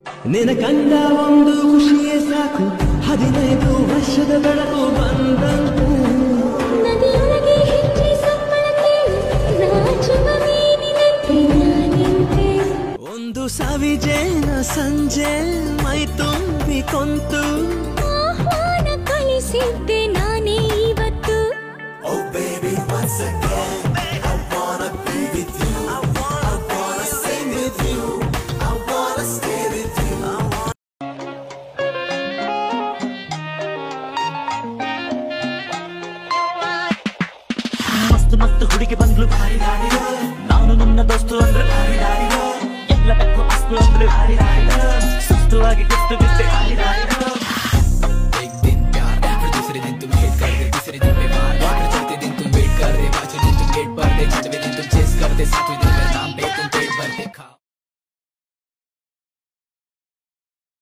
ನಿನ ಕಂಡ ಒಂದು ಖುಷಿಯೇ ಸಾಕು ಹದಿನೈದು ವರ್ಷದ ಬೆಳಕು ಬಂದಂತೆ ನದಿಯೊಳಗೆ ಹೆಜ್ಜೆ ಸಪ್ಪಳ ಕೇಳಿ ನಾಚುವ ಮೀನಿನಂತೆ ನಾನಿಂತೆ ಒಂದು ಸವಿಜೇನ ಸಂಜೆ ಮೈ ತುಂಬಿ ಕೊಂತು ಆಹ್ವಾನ ಕಳಿಸಿದ್ದೆ ನಾನೇ ಇವತ್ತು ಮಸ್ತ್ ಮಸ್ತ್ ಹುಡುಗಿ ಬಂದ್ಲು ನಾನು ನನ್ನ ದೋಸ್ತು ಅಂದ್ರೆ ಎಲ್ಲ ಬೆಕ್ಕು ಅಸ್ತು ಅಂದ್ರೆ ಸುಸ್ತುವಾಗಿ ಗಿಫ್ಟ್ ಬಿಟ್ಟೆ